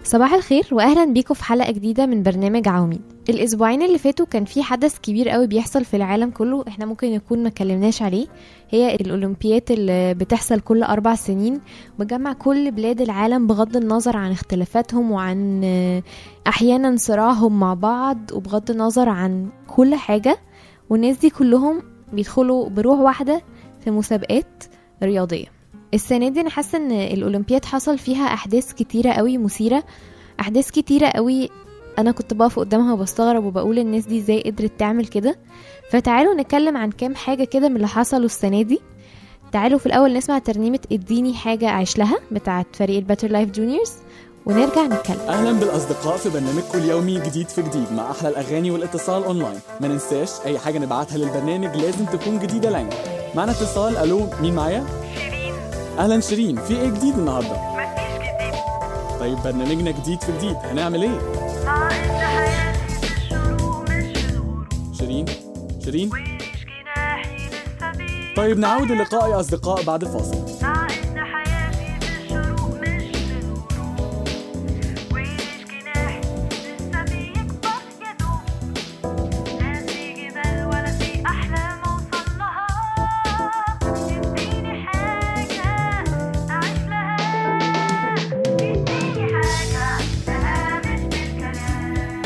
صباح الخير واهلا بيكم في حلقه جديده من برنامج عواميد الاسبوعين اللي فاتوا كان في حدث كبير قوي بيحصل في العالم كله احنا ممكن نكون ما اتكلمناش عليه هي الاولمبيات اللي بتحصل كل اربع سنين بجمع كل بلاد العالم بغض النظر عن اختلافاتهم وعن آه، احيانا صراعهم مع بعض وبغض النظر عن كل حاجه والناس دي كلهم بيدخلوا بروح واحده في مسابقات رياضيه السنه دي انا حاسه ان الاولمبياد حصل فيها احداث كتيره قوي مثيره احداث كتيره قوي انا كنت بقف قدامها وبستغرب وبقول الناس دي ازاي قدرت تعمل كده فتعالوا نتكلم عن كام حاجه كده من اللي حصلوا السنه دي تعالوا في الاول نسمع ترنيمه اديني حاجه اعيش لها بتاعه فريق الباتر لايف جونيورز ونرجع نتكلم اهلا بالاصدقاء في برنامجكم اليومي جديد في جديد مع احلى الاغاني والاتصال اونلاين ما ننساش اي حاجه نبعتها للبرنامج لازم تكون جديده لنا معنا اتصال الو مين معايا شيرين اهلا شيرين في ايه جديد النهارده مفيش جديد طيب برنامجنا جديد في جديد هنعمل ايه مع ان حياتي في الشروق مش شروق شيرين شيرين ويش جناحي لسه بيه طيب نعود اللقاء يا اصدقاء بعد الفاصل مع ان حياتي في الشروق مش شروق ويش جناحي لسه بيكبر يا دوب لا في جبال ولا في احلام اوصل لها اديني حاجه اعيش لها اديني حاجه اعيش لها مش بالكلام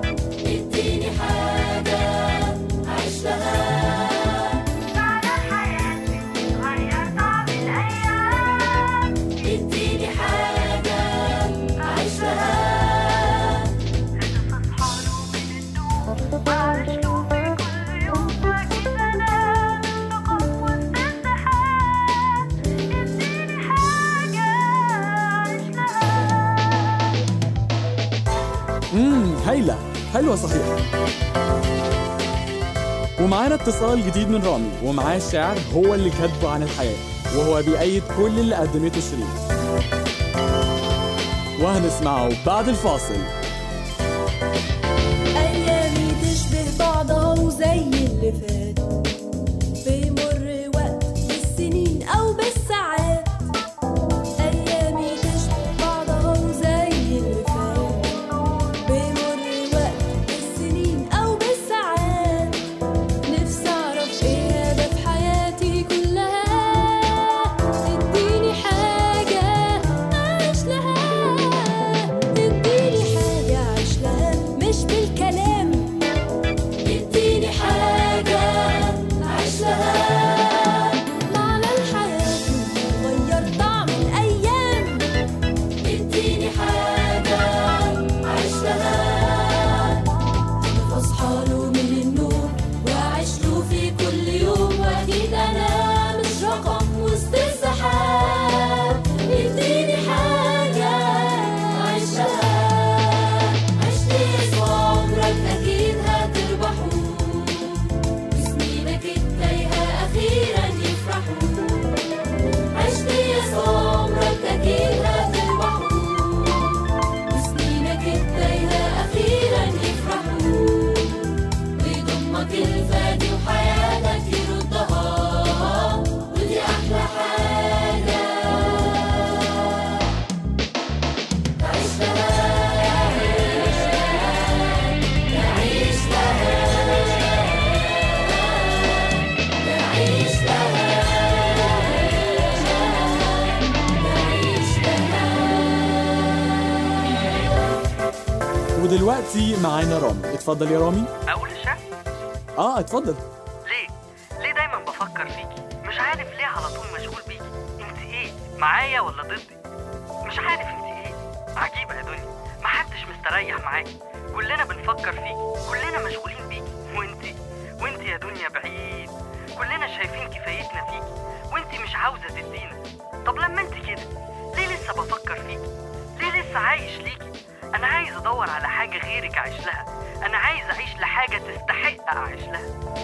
على حياتي غير طعم الأيام اديني حاجة أعيش لها هدف أصحى له من النوم وأعيش له في كل يوم وأكيد أنا مش رقم وسط الزحام اديني حاجة أعيش لها امم هايله حلوه صحيح ومعانا اتصال جديد من رامي ومعاه الشعر هو اللي كاتبه عن الحياه وهو بيأيد كل اللي قدمته شيرين وهنسمعه بعد الفاصل أيامي تشبه بعضها وزي اللي فات بيمر وقت بالسنين أو بالساعات أيامي تشبه بعضها وزي اللي فات بيمر وقت بالسنين أو بالساعات نفسي أعرف إيه هدف حياتي كلها اديني حاجة أعيش لها اديني حاجة أعيش لها مش بالكلام اديني حاجة أعيش لها معنى الحياة غير طعم الأيام اديني حاجة أعيش لها أصحى له من النوم وأعيش له في كل يوم وأكيد أنا مش رقم وسط السحاب اديني حاجة أعيش لها عشت أسوأ عمرك أكيد هتربحه وسنينك التايهة أخيرا يفرحوا عشت أسوأ عمرك أكيد هتربحه وسنينك التايهة أخيرا يفرحوا ويضمك الفادي وحياتك يردها ودي أحلى حاجة تعيش لها تعيش لها تعيش لها تعيش لها ودلوقتي معانا رامي اتفضل يا رامي اقول الشعر اه اتفضل ليه ليه دايما بفكر فيكي مش عارف ليه على طول مشغول بيكي انت ايه معايا ولا ضدي مش عارف انت ايه عجيبه يا دنيا محدش مستريح معاكي كلنا بنفكر فيكي كلنا مشغولين بيكي وانت وانت يا دنيا بعيد كلنا شايفين كفايتنا فيكي وانت مش عاوزه تدينا طب لما انت كده ليه لسه بفكر فيكي ليه لسه عايش ليكي انا عايز ادور على حاجه غيرك اعيش لها انا عايز اعيش لحاجه تستحق اعيش لها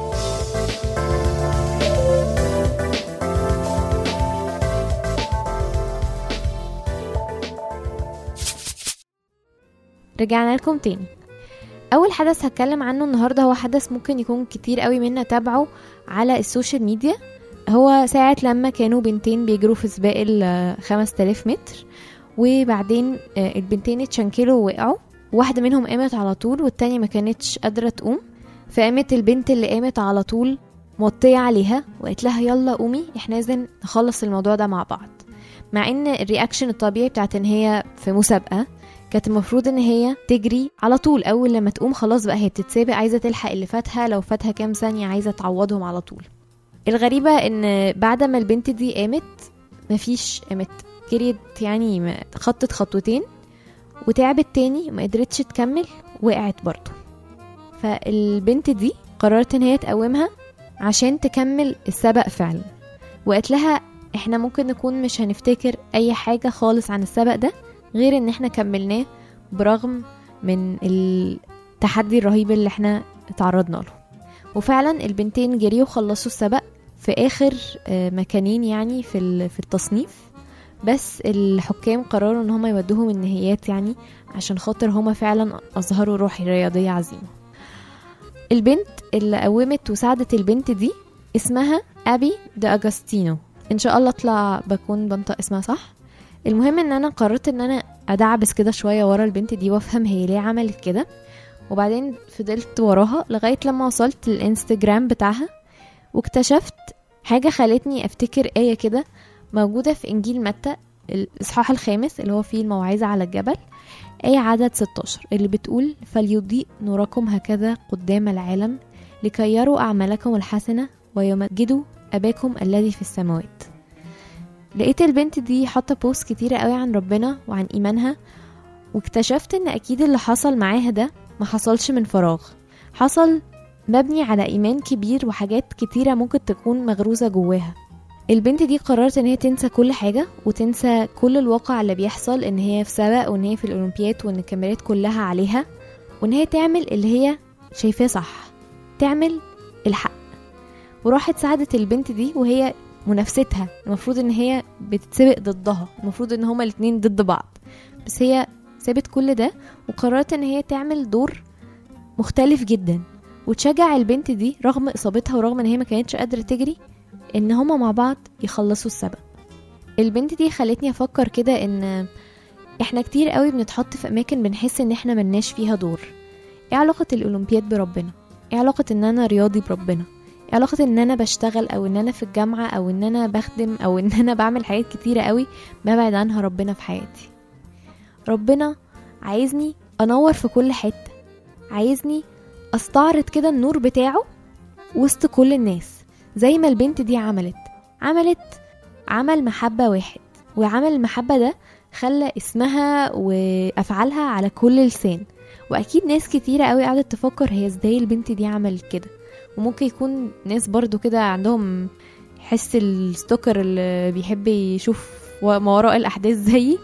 رجعنا لكم تاني اول حدث هتكلم عنه النهارده هو حدث ممكن يكون كتير قوي منا تابعه على السوشيال ميديا هو ساعة لما كانوا بنتين بيجروا في سباق ال 5000 متر وبعدين آه، البنتين اتشنكلوا ووقعوا واحدة منهم قامت على طول والتانية ما كانتش قادرة تقوم فقامت البنت اللي قامت على طول موطية عليها وقالت لها يلا قومي احنا لازم نخلص الموضوع ده مع بعض مع ان الرياكشن الطبيعي بتاعت ان هي في مسابقة كانت المفروض ان هي تجري على طول اول لما تقوم خلاص بقى هي بتتسابق عايزة تلحق اللي فاتها لو فاتها كام ثانية عايزة تعوضهم على طول الغريبة ان بعد ما البنت دي قامت مفيش قامت جريت يعني ما- خطت خطوتين وتعبت تاني وما قدرتش تكمل وقعت برضه فالبنت دي قررت ان هي تقومها عشان تكمل السبق فعلا وقالت لها احنا ممكن نكون مش هنفتكر اي حاجة خالص عن السبق ده غير ان احنا كملناه برغم من التحدي الرهيب اللي احنا تعرضنا له وفعلا البنتين جريوا وخلصوا السبق في اخر آه، مكانين يعني في ال- في التصنيف بس الحكام قرروا ان هم يودوهم النهايات يعني عشان خاطر هما فعلا اظهروا روح رياضيه عظيمه البنت اللي قومت وساعدت البنت دي اسمها ابي دي اجاستينو ان شاء الله اطلع بكون بنطق اسمها صح المهم ان انا قررت ان انا ادعبس كده شويه ورا البنت دي وافهم هي ليه عملت كده وبعدين فضلت وراها لغايه لما وصلت للانستجرام بتاعها واكتشفت حاجه خلتني افتكر ايه كده موجوده في انجيل متى الاصحاح الخامس اللي هو فيه الموعظه على الجبل آية عدد 16 اللي بتقول فليضيء نوركم هكذا قدام العالم لكي يروا أعمالكم الحسنة ويمجدوا أباكم الذي في السماوات لقيت البنت دي حاطة بوست كتيرة قوي عن ربنا وعن إيمانها واكتشفت إن أكيد اللي حصل معاها ده ما حصلش من فراغ حصل مبني على إيمان كبير وحاجات كتيرة ممكن تكون مغروزة جواها البنت دي قررت ان هي تنسى كل حاجة وتنسى كل الواقع اللي بيحصل ان هي في سبق وان هي في الاولمبياد وان الكاميرات كلها عليها وان هي تعمل اللي هي شايفاه صح تعمل الحق وراحت ساعدت البنت دي وهي منافستها المفروض ان هي بتتسبق ضدها المفروض ان هما الاتنين ضد بعض بس هي سابت كل ده وقررت ان هي تعمل دور مختلف جدا وتشجع البنت دي رغم اصابتها ورغم ان هي ما كانتش قادره تجري ان هما مع بعض يخلصوا السبق البنت دي خلتني افكر كده ان احنا كتير قوي بنتحط في اماكن بنحس ان احنا ملناش فيها دور ايه علاقة الاولمبياد بربنا ايه علاقة ان انا رياضي بربنا ايه علاقة ان انا بشتغل او ان انا في الجامعة او ان انا بخدم او ان انا بعمل حاجات كتيرة قوي ببعد عنها ربنا في حياتي ربنا عايزني انور في كل حتة عايزني استعرض كده النور بتاعه وسط كل الناس زي ما البنت دي عملت عملت عمل محبة واحد وعمل المحبة ده خلى اسمها وأفعالها على كل لسان وأكيد ناس كتيرة قوي قعدت تفكر هي ازاي البنت دي عملت كده وممكن يكون ناس برضو كده عندهم حس الستوكر اللي بيحب يشوف و- ما وراء الأحداث زيي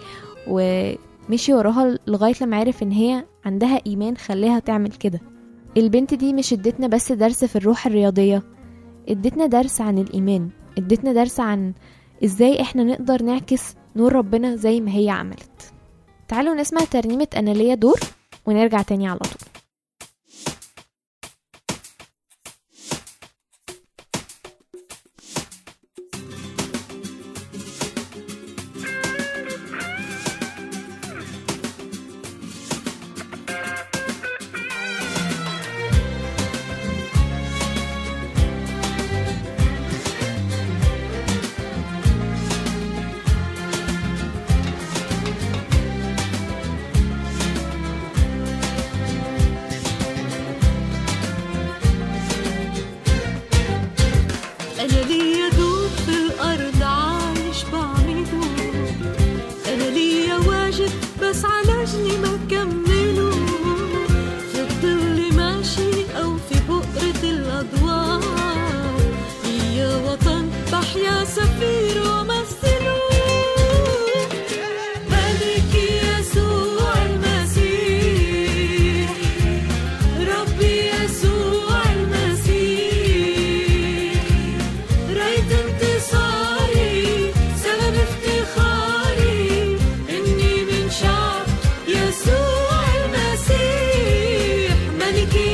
ومشي وراها لغاية لما عرف ان هي عندها إيمان خلاها تعمل كده البنت دي مش ادتنا بس درس في الروح الرياضية ادتنا درس عن الإيمان ادتنا درس عن ازاي احنا نقدر نعكس نور ربنا زي ما هي عملت تعالوا نسمع ترنيمة أنا ليا دور ونرجع تاني على طول أنا ليا دور في الأرض عايش بعمله أنا ليا واجب بس على جني ما كمله في الظل ماشي أو في بؤرة الأضواء ليا وطن بحيا سفير ومثله ملكي يسوع المسيح ربي يسوع المسيح راية انتصاري سبب افتخاري اني من شعب يسوع المسيح ملكي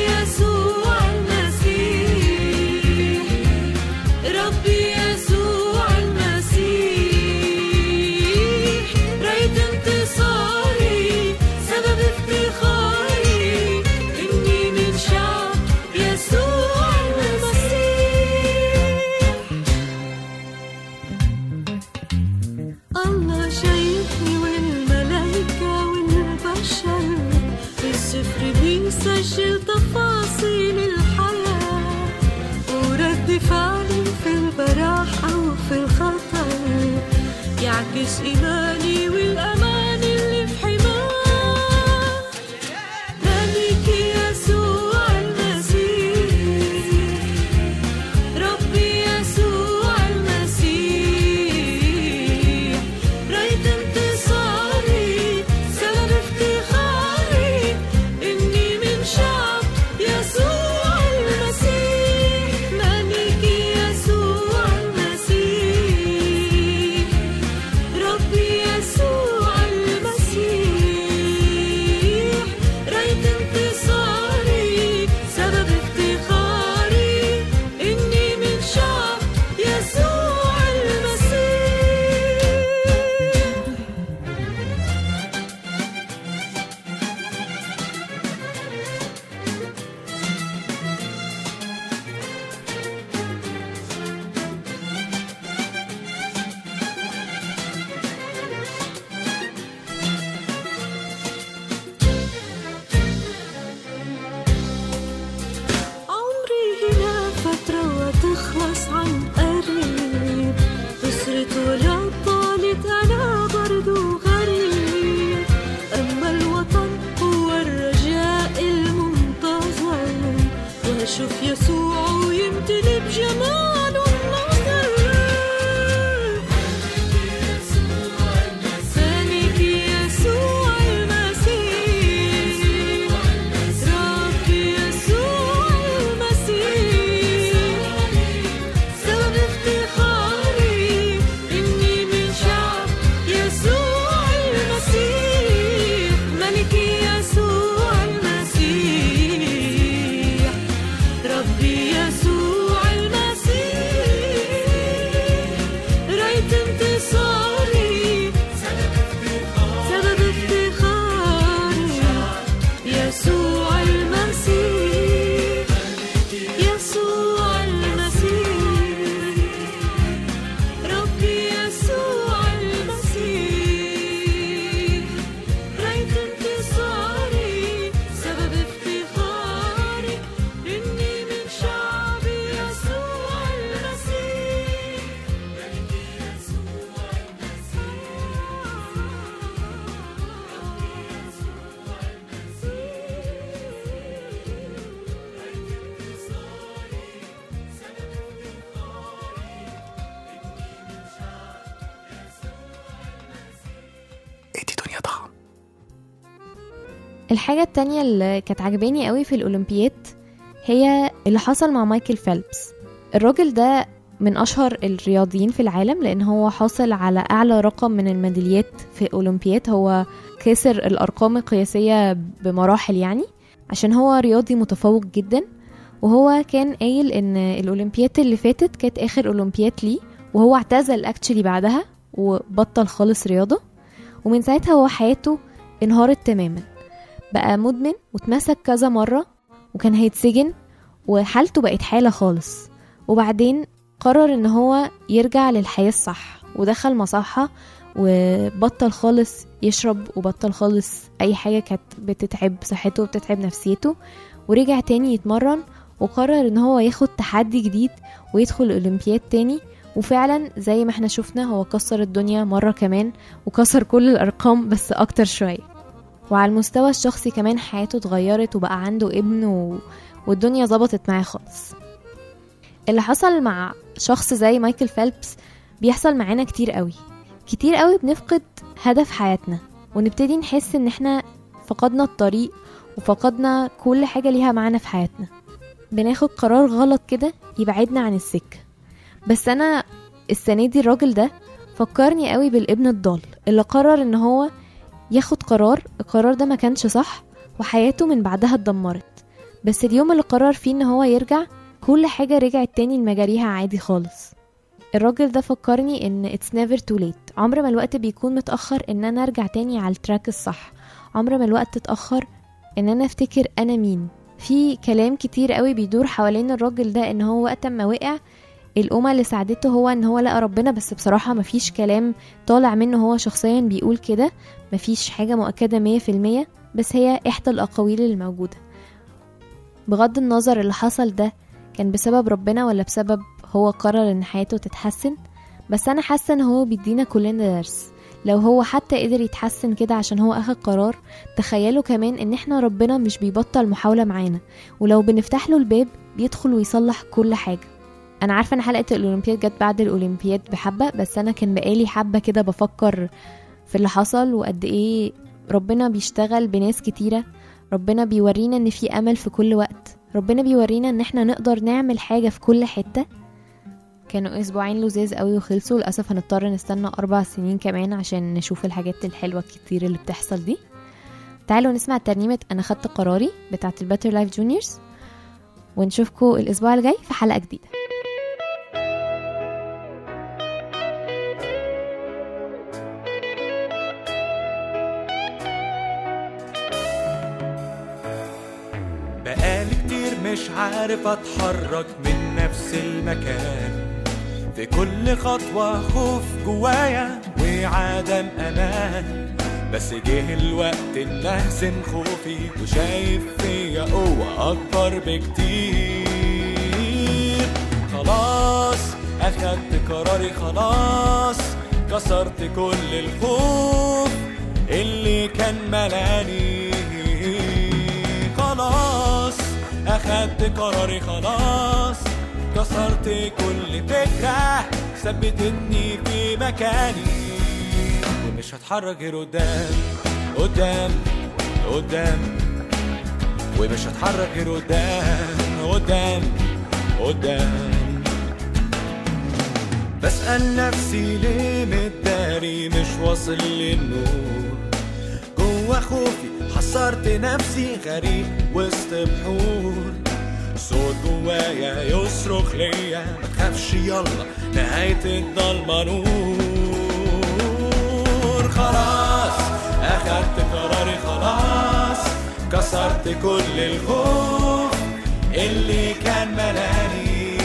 يسوع المسيح ربي يسوع المسيح يعجز إيماني والأمان اللي في حماه ملك يسوع المسيح ربي يسوع المسيح راية انتصاري سبب افتخاري إني من شعب يسوع المسيح ملك يسوع المسيح ربي يسوع المسيح راية انتصاري سبب افتخاري إني من شعب يسوع المسيح عمري هنا فترة وتخلص عن قريب خسرت ولا طالت أنا برضو غريب أما الوطن هو الرجاء المنتظر وأشوف يسوع ويمتلي بجماله النظر ملك يسوع المسيح ربي يسوع المسيح سبب افتخاري إني من شعب يسوع المسيح ملك يسوع المسيح ربي يسوع المسيح راية انتصاري سبب افتخاري يسوع المسيح يسوع المسيح ربي يسوع المسيح راية انتصاري سبب افتخاري إني من شعب يسوع المسيح ادي دنيا طعم الحاجة التانية اللي كانت عجباني قوي في الأولمبياد هي اللي حصل مع مايكل فيلبس الراجل ده من أشهر الرياضيين في العالم لأن هو حاصل على أعلى رقم من الميداليات في الأولمبياد هو كسر الأرقام القياسية بمراحل يعني عشان هو رياضي متفوق جدا وهو كان قايل ان الأولمبياد اللي فاتت كانت آخر أولمبياد ليه وهو اعتزل اكشلي بعدها وبطل خالص رياضة ومن ساعتها هو حياته انهارت تماما بقى مدمن واتمسك كذا مرة وكان هيتسجن وحالته بقت حالة خالص وبعدين قرر ان هو يرجع للحياة الصح ودخل مصحة وبطل خالص يشرب وبطل خالص اي حاجة كانت بتتعب صحته وبتتعب نفسيته ورجع تاني يتمرن وقرر ان هو ياخد تحدي جديد ويدخل الاولمبياد تاني وفعلا زي ما احنا شفنا هو كسر الدنيا مرة كمان وكسر كل الارقام بس اكتر شوية وعلى المستوى الشخصي كمان حياته اتغيرت وبقى عنده ابن و... والدنيا ظبطت معاه خالص اللي حصل مع شخص زي مايكل فيلبس بيحصل معانا كتير قوي كتير قوي بنفقد هدف حياتنا ونبتدي نحس ان احنا فقدنا الطريق وفقدنا كل حاجة ليها معانا في حياتنا بناخد قرار غلط كده يبعدنا عن السكة بس انا السنة دي الراجل ده فكرني قوي بالابن الضال اللي قرر ان هو ياخد قرار القرار ده ما كانش صح وحياته من بعدها اتدمرت بس اليوم اللي قرر فيه ان هو يرجع كل حاجة رجعت تاني لمجاريها عادي خالص الراجل ده فكرني ان it's never too late عمر ما الوقت بيكون متأخر ان انا ارجع تاني على التراك الصح عمر ما الوقت اتأخر ان انا افتكر انا مين في كلام كتير قوي بيدور حوالين الراجل ده ان هو وقت ما وقع الأمة اللي ساعدته هو ان هو لقى ربنا بس بصراحة مفيش كلام طالع منه هو شخصيا بيقول كده مفيش حاجة مؤكدة مية في المية بس هي إحدى الأقاويل الموجودة بغض النظر اللي حصل ده كان بسبب ربنا ولا بسبب هو قرر ان حياته تتحسن بس انا حاسه ان هو بيدينا كلنا درس لو هو حتى قدر يتحسن كده عشان هو اخد قرار تخيلوا كمان ان احنا ربنا مش بيبطل محاولة معانا ولو بنفتح له الباب بيدخل ويصلح كل حاجة انا عارفة ان حلقة الاولمبياد جت بعد الاولمبياد بحبة بس انا كان بقالي حبة كده بفكر في اللي حصل وقد ايه ربنا بيشتغل بناس كتيرة ربنا بيورينا ان في امل في كل وقت ربنا بيورينا ان احنا نقدر نعمل حاجة في كل حتة كانوا اسبوعين لذيذ قوي وخلصوا للاسف هنضطر نستنى اربع سنين كمان عشان نشوف الحاجات الحلوه الكتير اللي بتحصل دي تعالوا نسمع ترنيمه انا خدت قراري بتاعه الباتر لايف جونيورز ونشوفكم الاسبوع الجاي في حلقه جديده بقالي كتير مش عارف اتحرك من نفس المكان في كل خطوة خوف جوايا وعدم امان بس جه الوقت ان اهزم خوفي وشايف فيا قوة اكبر بكتير خلاص اخدت قراري خلاص كسرت كل الخوف اللي كان ملاني خلاص اخدت قراري خلاص كسرت كل فكرة ثبتتني في مكاني ومش هتحرك غير قدام قدام قدام ومش هتحرك غير قدام قدام قدام بسأل نفسي ليه متداري مش واصل للنور جوا خوفي حصرت نفسي غريب وسط بحور صوت جوايا يصرخ ليا ما تخافش يلا نهاية الضلمة نور خلاص أخدت قراري خلاص كسرت كل الخوف اللي كان ملاني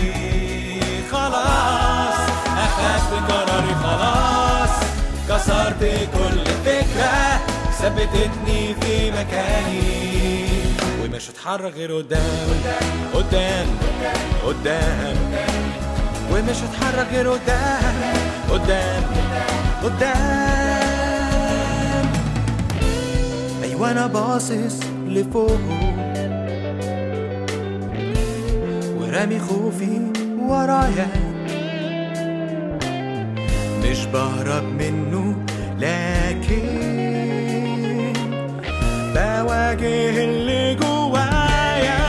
خلاص أخدت قراري خلاص كسرت كل فكرة ثبتتني في مكاني ومش هتحرك غير قدام قدام قدام ومش هتحرك غير قدام قدام قدام ايوه انا باصص لفوق ورامي خوفي ورايا مش بهرب منه لكن بواجه اللي جوايا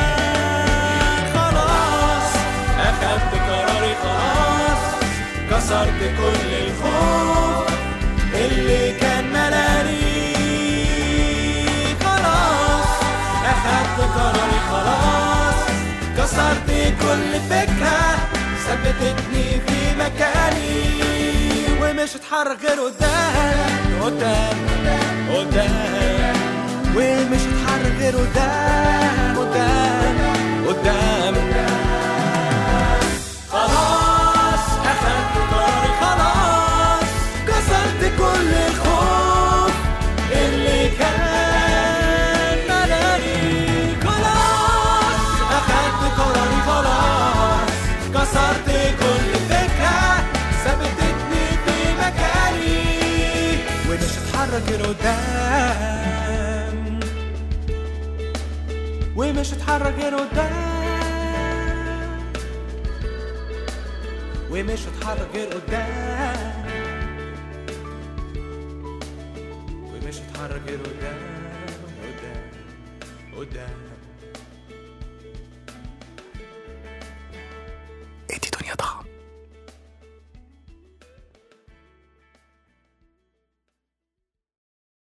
خلاص اخدت قراري خلاص كسرت كل الخوف اللي كان ملاني خلاص اخدت قراري خلاص كسرت كل فكرة ثبتتني في مكاني ومش هتحرك غير قدام قدام قدام ومش هتحرك غير قدام قدام قدام خلاص اخدت قراري خلاص كسرت كل الخوف اللي كان ملاني خلاص اخدت قراري خلاص كسرت كل فكرة ثبتتني في مكاني ومش هتحرك غير قدام ومش هتحرك غير قدام ومش هتحرك غير قدام ومش هتحرك غير قدام قدام قدام